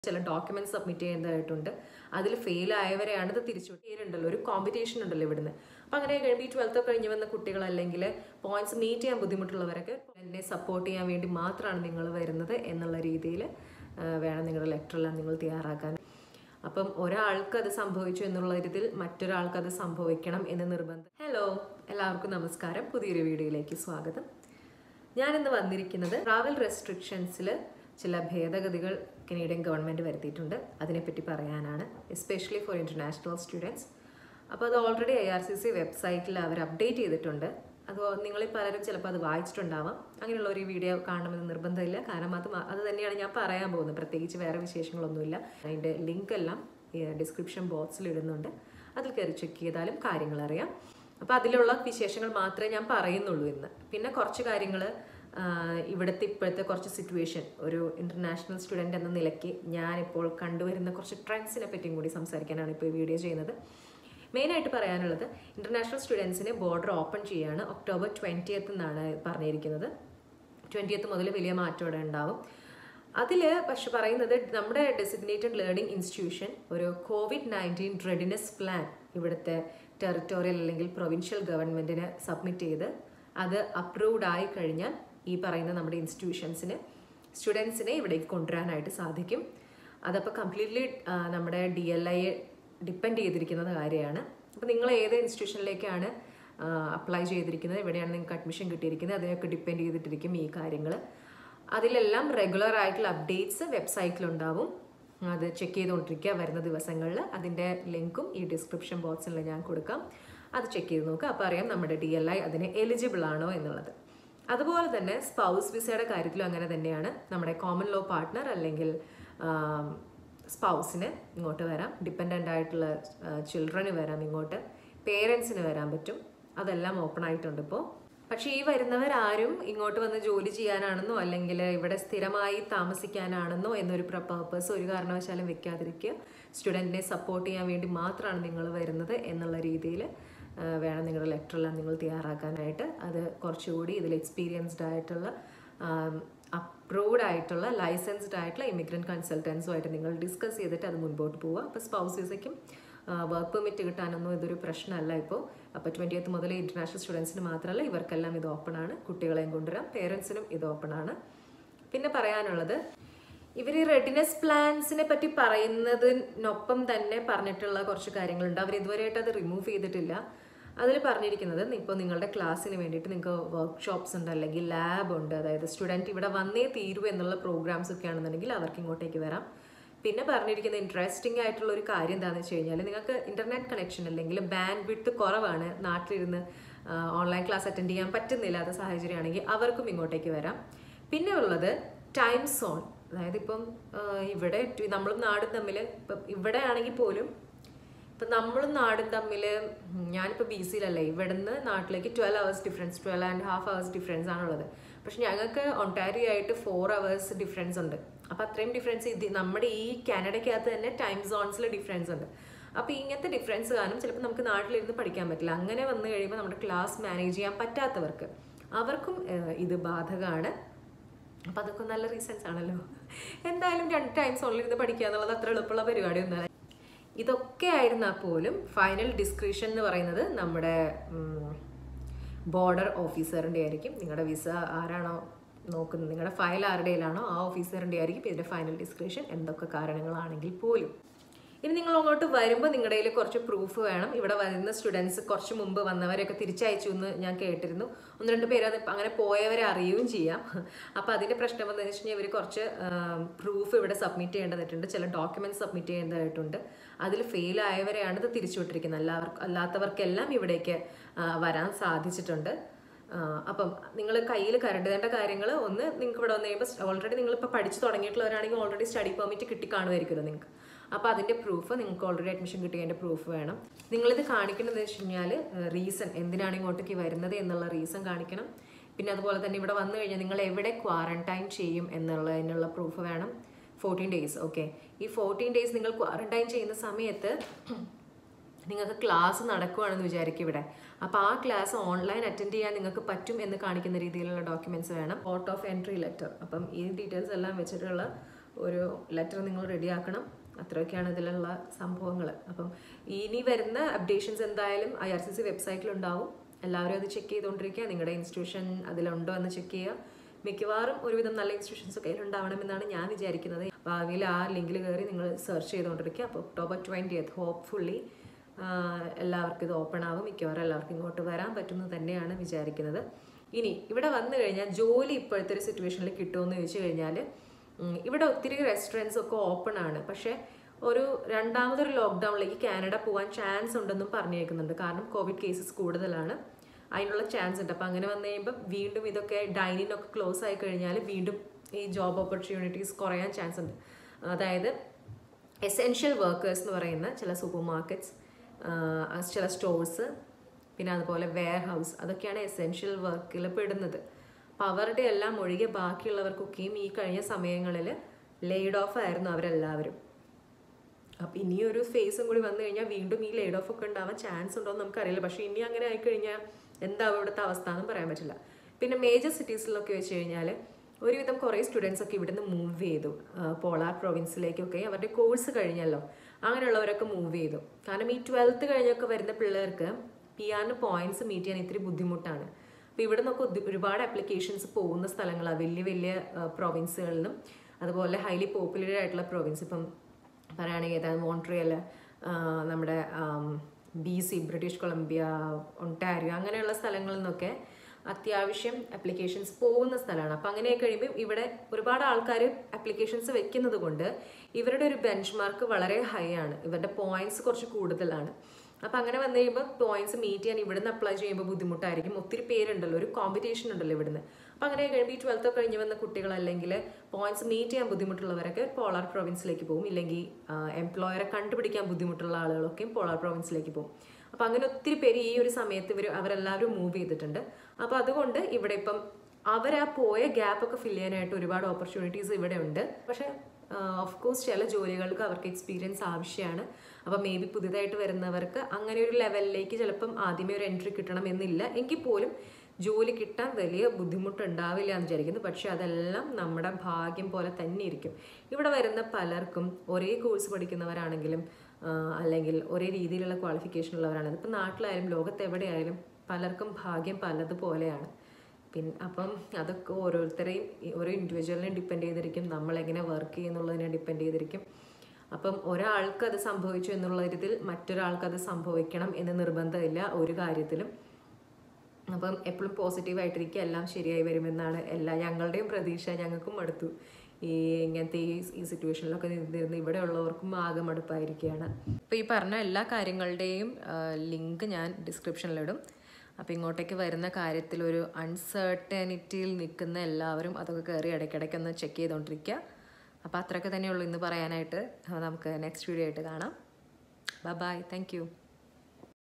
ചില document submit ചെയ്യേണ്ടതായിട്ടുണ്ട് അതിൽ ഫെയിൽ ആയവരെയാണ് ഇത് തിരിച്ചു പേരുണ്ടല്ലോ ഒരു കോമ്പറ്റീഷൻ ഉണ്ടല്ലോ ഇവിടുന്ന് അപ്പം അങ്ങനെ കഴിയുമ്പോൾ ഈ ട്വൽത്ത് കഴിഞ്ഞ് വന്ന കുട്ടികൾ അല്ലെങ്കിൽ പോയിന്റ്സ് മീറ്റ് ചെയ്യാൻ ബുദ്ധിമുട്ടുള്ളവരൊക്കെ എന്നെ സപ്പോർട്ട് ചെയ്യാൻ വേണ്ടി മാത്രമാണ് നിങ്ങൾ വരുന്നത് എന്നുള്ള രീതിയിൽ വേണം നിങ്ങളുടെ ലെറ്ററെല്ലാം നിങ്ങൾ തയ്യാറാക്കാൻ അപ്പം ഒരാൾക്ക് അത് സംഭവിച്ചു എന്നുള്ള രീതിയിൽ മറ്റൊരാൾക്ക് അത് സംഭവിക്കണം എന്ന് നിർബന്ധം ഹലോ എല്ലാവർക്കും നമസ്കാരം പുതിയൊരു വീഡിയോയിലേക്ക് സ്വാഗതം ഞാനിന്ന് വന്നിരിക്കുന്നത് ട്രാവൽ റെസ്ട്രിക്ഷൻസിൽ ചില ഭേദഗതികൾ കനേഡിയൻ ഗവൺമെൻറ് വരുത്തിയിട്ടുണ്ട് അതിനെപ്പറ്റി പറയാനാണ് എസ്പെഷ്യലി ഫോർ ഇൻ്റർനാഷണൽ സ്റ്റുഡൻസ് അപ്പോൾ അത് already I R C C വെബ്സൈറ്റിൽ അവർ അപ്ഡേറ്റ് ചെയ്തിട്ടുണ്ട് അത് നിങ്ങളിൽ പലരും ചിലപ്പോൾ അത് വായിച്ചിട്ടുണ്ടാവാം അങ്ങനെയുള്ള ഒരു വീഡിയോ കാണണമെന്ന് നിർബന്ധമില്ല കാരണം അത് മ- അത് തന്നെയാണ് ഞാൻ പറയാൻ പോകുന്നത് പ്രത്യേകിച്ച് വേറെ വിശേഷങ്ങളൊന്നുമില്ല അതിൻ്റെ ലിങ്ക് എല്ലാം ഡിസ്ക്രിപ്ഷൻ ബോക്സിൽ ഇടുന്നുണ്ട് അതിൽ കയറി ചെക്ക് ചെയ്താലും കാര്യങ്ങൾ അറിയാം അപ്പോൾ അതിലുള്ള വിശേഷങ്ങൾ മാത്രമേ ഞാൻ പറയുന്നുള്ളൂ ഇന്ന് പിന്നെ കുറച്ച് കാര്യങ്ങൾ ഇവിടുത്തെ ഇപ്പോഴത്തെ കുറച്ച് സിറ്റുവേഷൻ ഒരു ഇൻ്റർനാഷണൽ സ്റ്റുഡൻ്റ് എന്ന നിലയ്ക്ക് ഞാനിപ്പോൾ കണ്ടുവരുന്ന കുറച്ച് ട്രെൻഡ്സിനെ പറ്റിയും കൂടി സംസാരിക്കാനാണ് ഇപ്പോൾ ഈ വീഡിയോ ചെയ്യുന്നത് മെയിനായിട്ട് പറയാനുള്ളത് ഇൻ്റർനാഷണൽ സ്റ്റുഡൻസിന് ബോർഡർ ഓപ്പൺ ചെയ്യാണ് ഒക്ടോബർ ട്വൻറ്റിയത്ത് എന്നാണ് പറഞ്ഞിരിക്കുന്നത് ട്വൻറ്റിയത്ത് മുതൽ വലിയ മാറ്റം ഇവിടെ ഉണ്ടാവും അതിൽ പക്ഷെ പറയുന്നത് നമ്മുടെ ഡെസിഗ്നേറ്റഡ് ലേണിംഗ് ഇൻസ്റ്റിറ്റ്യൂഷൻ ഒരു കോവിഡ് നയൻറ്റീൻ റെഡിനെസ് പ്ലാൻ ഇവിടുത്തെ ടെറിട്ടോറിയൽ അല്ലെങ്കിൽ പ്രൊവിൻഷ്യൽ ഗവൺമെൻറ്റിന് സബ്മിറ്റ് ചെയ്ത് അത് അപ്രൂവ്ഡ് ആയി കഴിഞ്ഞാൽ ഈ പറയുന്ന നമ്മുടെ ഇൻസ്റ്റിറ്റ്യൂഷൻസിന് സ്റ്റുഡൻസിനെ ഇവിടേക്ക് കൊണ്ടുവരാനായിട്ട് സാധിക്കും അതപ്പോൾ കംപ്ലീറ്റ്ലി നമ്മുടെ ഡി എൽ ഐ ഡിപ്പെൻഡ് ചെയ്തിരിക്കുന്ന കാര്യമാണ് അപ്പോൾ നിങ്ങൾ ഏത് ഇൻസ്റ്റിറ്റ്യൂഷനിലേക്കാണ് അപ്ലൈ ചെയ്തിരിക്കുന്നത് എവിടെയാണ് നിങ്ങൾക്ക് അഡ്മിഷൻ കിട്ടിയിരിക്കുന്നത് അതിനൊക്കെ ഡിപ്പെൻഡ് ചെയ്തിട്ടിരിക്കും ഈ കാര്യങ്ങൾ അതിലെല്ലാം റെഗുലർ ആയിട്ടുള്ള അപ്ഡേറ്റ്സ് വെബ്സൈറ്റിലുണ്ടാവും അത് ചെക്ക് ചെയ്തുകൊണ്ടിരിക്കുക വരുന്ന ദിവസങ്ങളിൽ അതിൻ്റെ ലിങ്കും ഈ ഡിസ്ക്രിപ്ഷൻ ബോക്സിൽ ഞാൻ കൊടുക്കാം അത് ചെക്ക് ചെയ്ത് നോക്കുക അപ്പോൾ അറിയാം നമ്മുടെ ഡി എൽ ഐ അതിന് എലിജിബിൾ ആണോ എന്നുള്ളത് അതുപോലെ തന്നെ സ്പൗസ് വിസയുടെ കാര്യത്തിലും അങ്ങനെ തന്നെയാണ് നമ്മുടെ കോമൺ ലോ പാർട്ട്ണർ അല്ലെങ്കിൽ സ്പൗസിന് ഇങ്ങോട്ട് വരാം ഡിപ്പെൻഡൻ്റ് ആയിട്ടുള്ള ചിൽഡ്രന് വരാം ഇങ്ങോട്ട് പേരൻസിന് വരാൻ പറ്റും അതെല്ലാം ഓപ്പൺ ആയിട്ടുണ്ട് ഇപ്പോൾ പക്ഷേ ഈ വരുന്നവരാരും ഇങ്ങോട്ട് വന്ന് ജോലി ചെയ്യാനാണെന്നോ അല്ലെങ്കിൽ ഇവിടെ സ്ഥിരമായി താമസിക്കാനാണെന്നോ എന്നൊരു പർപ്പസ് ഒരു കാരണവശാലും വെക്കാതിരിക്കുക സ്റ്റുഡൻറ്റിനെ സപ്പോർട്ട് ചെയ്യാൻ വേണ്ടി മാത്രമാണ് നിങ്ങൾ വരുന്നത് എന്നുള്ള രീതിയിൽ വേണം നിങ്ങളുടെ ലെറ്ററെല്ലാം നിങ്ങൾ തയ്യാറാക്കാനായിട്ട് അത് കുറച്ചുകൂടി ഇതിൽ എക്സ്പീരിയൻസ്ഡ് ആയിട്ടുള്ള അപ്രൂവ്ഡ് ആയിട്ടുള്ള ലൈസൻസ്ഡ് ആയിട്ടുള്ള ഇമിഗ്രൻറ്റ് കൺസൾട്ടൻസുമായിട്ട് നിങ്ങൾ ഡിസ്കസ് ചെയ്തിട്ട് അത് മുൻപോട്ട് പോവുക അപ്പോൾ സ്പൗസ് വിസയ്ക്കും വർക്ക് പെർമിറ്റ് കിട്ടാനൊന്നും ഇതൊരു പ്രശ്നമല്ല ഇപ്പോൾ അപ്പോൾ ട്വൻറ്റിയത്ത് മുതൽ ഇൻ്റർനാഷണൽ സ്റ്റുഡൻസിന് മാത്രമല്ല ഇവർക്കെല്ലാം ഇത് ഓപ്പൺ ആണ് കുട്ടികളെയും കൊണ്ടുവരാം പേരൻസിനും ഇത് ഓപ്പൺ ആണ് പിന്നെ പറയാനുള്ളത് ഇവർ ഈ റെഡിനെസ് പ്ലാൻസിനെ പറ്റി പറയുന്നതിനൊപ്പം തന്നെ പറഞ്ഞിട്ടുള്ള കുറച്ച് കാര്യങ്ങളുണ്ട് അവർ ഇതുവരെയായിട്ട് അത് റിമൂവ് ചെയ്തിട്ടില്ല അതിൽ പറഞ്ഞിരിക്കുന്നത് ഇപ്പോൾ നിങ്ങളുടെ ക്ലാസ്സിന് വേണ്ടിയിട്ട് നിങ്ങൾക്ക് വർക്ക്ഷോപ്സ് ഉണ്ട് അല്ലെങ്കിൽ ലാബ് ഉണ്ട് അതായത് സ്റ്റുഡൻറ്റ് ഇവിടെ വന്നേ തീരൂ എന്നുള്ള പ്രോഗ്രാംസ് ഒക്കെ ആണെന്നുണ്ടെങ്കിൽ അവർക്ക് ഇങ്ങോട്ടേക്ക് വരാം പിന്നെ പറഞ്ഞിരിക്കുന്ന ഇൻട്രസ്റ്റിംഗ് ആയിട്ടുള്ള ഒരു കാര്യം എന്താണെന്ന് വെച്ച് കഴിഞ്ഞാൽ നിങ്ങൾക്ക് ഇൻ്റർനെറ്റ് കണക്ഷൻ അല്ലെങ്കിൽ ബാൻഡ് വിഡ്ത്ത് കുറവാണ് നാട്ടിലിരുന്ന് ഓൺലൈൻ ക്ലാസ് അറ്റൻഡ് ചെയ്യാൻ പറ്റുന്നില്ലാത്ത സാഹചര്യമാണെങ്കിൽ അവർക്കും ഇങ്ങോട്ടേക്ക് വരാം പിന്നെ ഉള്ളത് ടൈം സോൺ അതായത് ഇപ്പം ഇവിടെ നമ്മളും നാടും തമ്മിൽ ഇപ്പം ഇവിടെ ആണെങ്കിൽ പോലും ഇപ്പം നമ്മളും നാടും തമ്മിൽ ഞാനിപ്പോൾ ബി സിയിലല്ലേ ഇവിടുന്ന് നാട്ടിലേക്ക് twelve hours difference twelve and half hours difference ആണുള്ളത് പക്ഷെ ഞങ്ങൾക്ക് ഒണ്ടാരിയോ ആയിട്ട് ഫോർ അവേഴ്സ് ഡിഫറൻസ് ഉണ്ട് അപ്പോൾ അത്രയും ഡിഫറൻസ് ഇത് നമ്മുടെ ഈ കാനഡയ്ക്കകത്ത് തന്നെ ടൈം സോൺസിൽ ഡിഫറൻസ് ഉണ്ട് അപ്പോൾ ഇങ്ങനത്തെ ഡിഫറൻസ് കാരണം ചിലപ്പോൾ നമുക്ക് നാട്ടിലിരുന്ന് പഠിക്കാൻ പറ്റില്ല അങ്ങനെ വന്നു കഴിയുമ്പോൾ നമ്മുടെ ക്ലാസ് മാനേജ് ചെയ്യാൻ പറ്റാത്തവർക്ക് അവർക്കും ഇത് ബാധകമാണ് അപ്പം അതൊക്കെ നല്ല റീസൺസ് ആണല്ലോ എന്തായാലും രണ്ട് ടൈം സോണിലിരുന്ന് പഠിക്കുക എന്നുള്ളത് അത്ര എളുപ്പമുള്ള പരിപാടിയൊന്നുമല്ല ഇതൊക്കെ ആയിരുന്നാൽ പോലും ഫൈനൽ ഡിസ്ക്രിപ്ഷൻ എന്ന് പറയുന്നത് നമ്മുടെ ബോർഡർ ഓഫീസറിൻ്റെ ആയിരിക്കും നിങ്ങളുടെ വിസ ആരാണോ നോക്കുന്നത് നിങ്ങളുടെ ഫയൽ ആരുടെയിലാണോ ആ ഓഫീസറിൻ്റെ ആയിരിക്കും ഇതിൻ്റെ ഫൈനൽ ഡിസ്ക്രിപ്ഷൻ എന്തൊക്കെ കാരണങ്ങളാണെങ്കിൽ പോലും ഇനി നിങ്ങൾ അങ്ങോട്ട് വരുമ്പോൾ നിങ്ങളുടെ കയ്യിൽ കുറച്ച് പ്രൂഫ് വേണം ഇവിടെ വരുന്ന സ്റ്റുഡൻസ് കുറച്ച് മുമ്പ് വന്നവരെയൊക്കെ തിരിച്ചയച്ചു എന്ന് ഞാൻ കേട്ടിരുന്നു ഒന്ന് രണ്ട് പേര് അത് അങ്ങനെ പോയവരെ അറിയുകയും ചെയ്യാം അപ്പോൾ അതിൻ്റെ പ്രശ്നം എന്താണെന്ന് വെച്ച് കഴിഞ്ഞാൽ ഇവർ കുറച്ച് പ്രൂഫ് ഇവിടെ സബ്മിറ്റ് ചെയ്യേണ്ടതായിട്ടുണ്ട് ചില ഡോക്യുമെൻറ്റ്സ് സബ്മിറ്റ് ചെയ്യേണ്ടതായിട്ടുണ്ട് അതിൽ ഫെയിൽ ആയവരെയാണ് ഇത് തിരിച്ചുവിട്ടിരിക്കുന്നത് എല്ലാവർക്കും അല്ലാത്തവർക്കെല്ലാം ഇവിടേക്ക് വരാൻ സാധിച്ചിട്ടുണ്ട് അപ്പം നിങ്ങൾ കയ്യിൽ കരുതേണ്ട കാര്യങ്ങൾ ഒന്ന് നിങ്ങൾക്ക് ഇവിടെ വന്നു കഴിയുമ്പോൾ ഓൾറെഡി നിങ്ങളിപ്പോൾ പഠിച്ചു തുടങ്ങിയിട്ടുള്ളവരാണെങ്കിൽ ഓൾറെഡി സ്റ്റഡി പെർമിറ്റ് കിട്ടി കാണുമായിരിക്കുമല്ലോ നിങ്ങൾക്ക് അപ്പോൾ അതിൻ്റെ പ്രൂഫ് നിങ്ങൾക്ക് ഓൾറെഡി അഡ്മിഷൻ കിട്ടിയതിൻ്റെ പ്രൂഫ് വേണം നിങ്ങളിത് കാണിക്കുന്നത് വെച്ച് കഴിഞ്ഞാൽ റീസൺ എന്തിനാണ് ഇങ്ങോട്ടേക്ക് വരുന്നത് എന്നുള്ള റീസൺ കാണിക്കണം പിന്നെ അതുപോലെ തന്നെ ഇവിടെ വന്നു കഴിഞ്ഞാൽ നിങ്ങൾ എവിടെ ക്വാറന്റൈൻ ചെയ്യും എന്നുള്ളതിനുള്ള പ്രൂഫ് വേണം ഫോർട്ടീൻ ഡേയ്സ് ഓക്കെ ഈ ഫോർട്ടീൻ ഡേയ്സ് നിങ്ങൾ ക്വാറന്റൈൻ ചെയ്യുന്ന സമയത്ത് നിങ്ങൾക്ക് ക്ലാസ് നടക്കുകയാണെന്ന് വിചാരിക്കും ഇവിടെ അപ്പോൾ ആ ക്ലാസ് ഓൺലൈൻ അറ്റൻഡ് ചെയ്യാൻ നിങ്ങൾക്ക് പറ്റും എന്ന് കാണിക്കുന്ന രീതിയിലുള്ള ഡോക്യുമെന്റ്സ് വേണം ഔട്ട് ഓഫ് എൻട്രി ലെറ്റർ അപ്പം ഈ ഡീറ്റെയിൽസ് എല്ലാം വെച്ചിട്ടുള്ള ഒരു ലെറ്റർ നിങ്ങൾ റെഡിയാക്കണം അത്രയൊക്കെയാണ് ഇതിലുള്ള സംഭവങ്ങൾ അപ്പം ഇനി വരുന്ന അപ്ഡേഷൻസ് എന്തായാലും ഐ ആർ സി സി വെബ്സൈറ്റിലുണ്ടാവും എല്ലാവരും അത് ചെക്ക് ചെയ്തുകൊണ്ടിരിക്കുക നിങ്ങളുടെ ഇൻസ്റ്റിറ്റ്യൂഷൻ അതിലുണ്ടോ എന്ന് ചെക്ക് ചെയ്യുക മിക്കവാറും ഒരുവിധം നല്ല ഇൻസ്റ്റിറ്റ്യൂഷൻസ് ഒക്കെ അതിലുണ്ടാവണമെന്നാണ് ഞാൻ വിചാരിക്കുന്നത് ഭാവിയിൽ ആ ലിങ്കിൽ കയറി നിങ്ങൾ സെർച്ച് ചെയ്തുകൊണ്ടിരിക്കുക അപ്പോൾ ഒക്ടോബർ ട്വൻറ്റിയത്ത് ഹോപ്പ്ഫുള്ളി എല്ലാവർക്കും ഇത് ഓപ്പൺ ആവും മിക്കവാറും എല്ലാവർക്കും ഇങ്ങോട്ട് വരാൻ പറ്റുമെന്ന് തന്നെയാണ് വിചാരിക്കുന്നത് ഇനി ഇവിടെ വന്നു കഴിഞ്ഞാൽ ജോലി ഇപ്പോഴത്തെ ഒരു സിറ്റുവേഷനിൽ കിട്ടുമെന്ന് ചോദിച്ചു കഴിഞ്ഞാൽ ഉം, ഇവിടെ ഒത്തിരി റെസ്റ്റോറൻറ്റ്സ് ഒക്കെ ഓപ്പൺ ആണ് പക്ഷേ ഒരു രണ്ടാമതൊരു ലോക്ക്ഡൗണിലേക്ക് കാനഡ പോകാൻ ചാൻസ് ഉണ്ടെന്നും പറഞ്ഞേക്കുന്നുണ്ട് കാരണം കോവിഡ് കേസസ് കൂടുതലാണ് അതിനുള്ള ചാൻസ് ഉണ്ട് അപ്പം അങ്ങനെ വന്നു കഴിയുമ്പോൾ വീണ്ടും ഇതൊക്കെ ഡൈനിങ് ഒക്കെ ക്ലോസ് ആയി കഴിഞ്ഞാൽ വീണ്ടും ഈ ജോബ് ഓപ്പർച്യൂണിറ്റീസ് കുറയാൻ ചാൻസ് ഉണ്ട് അതായത് എസെൻഷ്യൽ വർക്കേഴ്സ് എന്ന് പറയുന്ന ചില സൂപ്പർ മാർക്കറ്റ്സ് ചില സ്റ്റോഴ്സ് പിന്നെ അതുപോലെ വെയർ ഹൗസ് അതൊക്കെയാണ് എസെൻഷ്യൽ വർക്കിൽ പെടുന്നത് അപ്പോൾ അവരുടെ എല്ലാം ഒഴികെ ബാക്കിയുള്ളവർക്കൊക്കെയും ഈ കഴിഞ്ഞ സമയങ്ങളിൽ ലെയ്ഡ് ഓഫ് ആയിരുന്നു അവരെല്ലാവരും അപ്പം ഇനിയൊരു ഫേസും കൂടി വന്നു കഴിഞ്ഞാൽ വീണ്ടും ഈ ലെയ്ഡ് ഓഫ് ഒക്കെ ഉണ്ടാവാൻ ചാൻസ് ഉണ്ടോ എന്ന് നമുക്കറിയില്ല പക്ഷേ ഇനി അങ്ങനെ ആയിക്കഴിഞ്ഞാൽ എന്താവും ഇവിടുത്തെ അവസ്ഥ എന്നും പറയാൻ പറ്റില്ല പിന്നെ മേജർ സിറ്റീസിലൊക്കെ വെച്ച് കഴിഞ്ഞാൽ ഒരുവിധം കുറേ സ്റ്റുഡൻസ് ഒക്കെ ഇവിടുന്ന് മൂവ് ചെയ്തു പോളാർ പ്രൊവിൻസിലേക്കൊക്കെ അവരുടെ കോഴ്സ് കഴിഞ്ഞല്ലോ അങ്ങനെയുള്ളവരൊക്കെ മൂവ് ചെയ്തു കാരണം ഈ ട്വൽത്ത് കഴിഞ്ഞൊക്കെ വരുന്ന പിള്ളേർക്ക് പി ആറിന് പോയിന്റ്സ് മീറ്റ് ചെയ്യാൻ ഇത്തിരി ബുദ്ധിമുട്ടാണ് അപ്പോൾ ഇവിടെ നിന്നൊക്കെ ഒത്തി- ഒരുപാട് ആപ്ലിക്കേഷൻസ് പോകുന്ന സ്ഥലങ്ങളാണ് വലിയ വലിയ പ്രൊവിൻസുകളിൽ നിന്നും അതുപോലെ ഹൈലി പോപ്പുലർ ആയിട്ടുള്ള പ്രൊവിൻസ് ഇപ്പം പറയുകയാണെങ്കിൽ ഏതാണ് മോൺട്രിയൽ നമ്മുടെ B C British Columbia Ontario അങ്ങനെയുള്ള സ്ഥലങ്ങളിൽ നിന്നൊക്കെ അത്യാവശ്യം അപ്ലിക്കേഷൻസ് പോകുന്ന സ്ഥലമാണ് അപ്പം അങ്ങനെ കഴിയുമ്പോൾ ഇവിടെ ഒരുപാട് ആൾക്കാർ അപ്ലിക്കേഷൻസ് വെക്കുന്നത് കൊണ്ട് ഇവരുടെ ഒരു ബെഞ്ച് മാർക്ക് വളരെ ഹൈ ആണ് ഇവരുടെ പോയിന്റ്സ് കുറച്ച് കൂടുതലാണ് അപ്പം അങ്ങനെ വന്നു കഴിയുമ്പോൾ പോയിന്റ്സ് മീറ്റ് ചെയ്യാൻ ഇവിടുന്ന് അപ്ലൈ ചെയ്യുമ്പോൾ ബുദ്ധിമുട്ടായിരിക്കും ഒത്തിരി പേരുണ്ടല്ലോ ഒരു കോമ്പറ്റീഷൻ ഉണ്ടല്ലോ ഇവിടുന്ന് അപ്പം അങ്ങനെ കഴിയുമ്പോൾ ഈ ട്വൽത്ത് കഴിഞ്ഞ് വന്ന കുട്ടികൾ അല്ലെങ്കിൽ പോയിന്റ്സ് മീറ്റ് ചെയ്യാൻ ബുദ്ധിമുട്ടുള്ളവരൊക്കെ പോളാർ പ്രൊവിൻസിലേക്ക് പോകും ഇല്ലെങ്കിൽ എംപ്ലോയറെ കണ്ടുപിടിക്കാൻ ബുദ്ധിമുട്ടുള്ള ആളുകളൊക്കെയും പോളാർ പ്രൊവിൻസിലേക്ക് പോകും അപ്പം അങ്ങനെ ഒത്തിരി പേര് ഈ ഒരു സമയത്ത് ഇവർ അവരെല്ലാവരും മൂവ് ചെയ്തിട്ടുണ്ട് അപ്പോൾ അതുകൊണ്ട് ഇവിടെ ഇപ്പം അവരാ പോയ ഗ്യാപ്പ് ഒക്കെ ഫില്ല് ചെയ്യാനായിട്ട് ഒരുപാട് ഓപ്പർച്യൂണിറ്റീസ് ഇവിടെ ഉണ്ട് പക്ഷേ ഓഫ് കോഴ്സ് ചില ജോലികൾക്ക് അവർക്ക് എക്സ്പീരിയൻസ് ആവശ്യമാണ് അപ്പം മേ ബി പുതിയതായിട്ട് വരുന്നവർക്ക് അങ്ങനെ ഒരു ലെവലിലേക്ക് ചിലപ്പം ആദ്യമേ ഒരു എൻട്രി കിട്ടണം എന്നില്ല എങ്കിൽ പോലും ജോലി കിട്ടാൻ വലിയ ബുദ്ധിമുട്ടുണ്ടാവില്ല എന്ന് വിചാരിക്കുന്നു പക്ഷെ അതെല്ലാം നമ്മുടെ ഭാഗ്യം പോലെ തന്നെ ഇരിക്കും ഇവിടെ വരുന്ന പലർക്കും ഒരേ കോഴ്സ് പഠിക്കുന്നവരാണെങ്കിലും ആ, അല്ലെങ്കിൽ ഒരേ രീതിയിലുള്ള ക്വാളിഫിക്കേഷൻ ഉള്ളവരാണ് ഇപ്പം നാട്ടിലായാലും ലോകത്ത് എവിടെയായാലും പലർക്കും ഭാഗ്യം പലതുപോലെയാണ് പിന്നെ അപ്പം അതൊക്കെ ഓരോരുത്തരെയും ഈ ഓരോ ഇൻഡിവിജ്വലിനെ ഡിപ്പെൻഡ് ചെയ്തിരിക്കും നമ്മൾ എങ്ങനെ വർക്ക് ചെയ്യുന്നുള്ളതിനെ ഡിപ്പെൻഡ് ചെയ്തിരിക്കും അപ്പം ഒരാൾക്ക് അത് സംഭവിച്ചു എന്നുള്ള ഇതിൽ മറ്റൊരാൾക്ക് അത് സംഭവിക്കണം എന്ന് നിർബന്ധമില്ല ഒരു കാര്യത്തിലും അപ്പം എപ്പോഴും പോസിറ്റീവായിട്ടിരിക്കുക എല്ലാം ശരിയായി വരുമെന്നാണ് എല്ലാ ഞങ്ങളുടെയും പ്രതീക്ഷ ഞങ്ങൾക്കും മടുത്തു ഈ ഇങ്ങനത്തെ ഈ ഈ സിറ്റുവേഷനിലൊക്കെ നിന്നിരുന്ന് ഇവിടെ ഉള്ളവർക്കും ആകെ മടുപ്പായിരിക്കുകയാണ് അപ്പോൾ ഈ പറഞ്ഞ എല്ലാ കാര്യങ്ങളുടെയും ലിങ്ക് ഞാൻ ഡിസ്ക്രിപ്ഷനിലിടും അപ്പോൾ ഇങ്ങോട്ടേക്ക് വരുന്ന കാര്യത്തിൽ ഒരു അൺസർട്ടനിറ്റിയിൽ നിൽക്കുന്ന എല്ലാവരും അതൊക്കെ കയറി ഇടയ്ക്കിടയ്ക്കൊന്ന് ചെക്ക് ചെയ്തുകൊണ്ടിരിക്കുക അപ്പോൾ അത്രയൊക്കെ തന്നെയുള്ളൂ ഇന്ന് പറയാനായിട്ട് അപ്പോൾ നമുക്ക് നെക്സ്റ്റ് വീഡിയോ ആയിട്ട് കാണാം ബൈ ബൈ താങ്ക് യു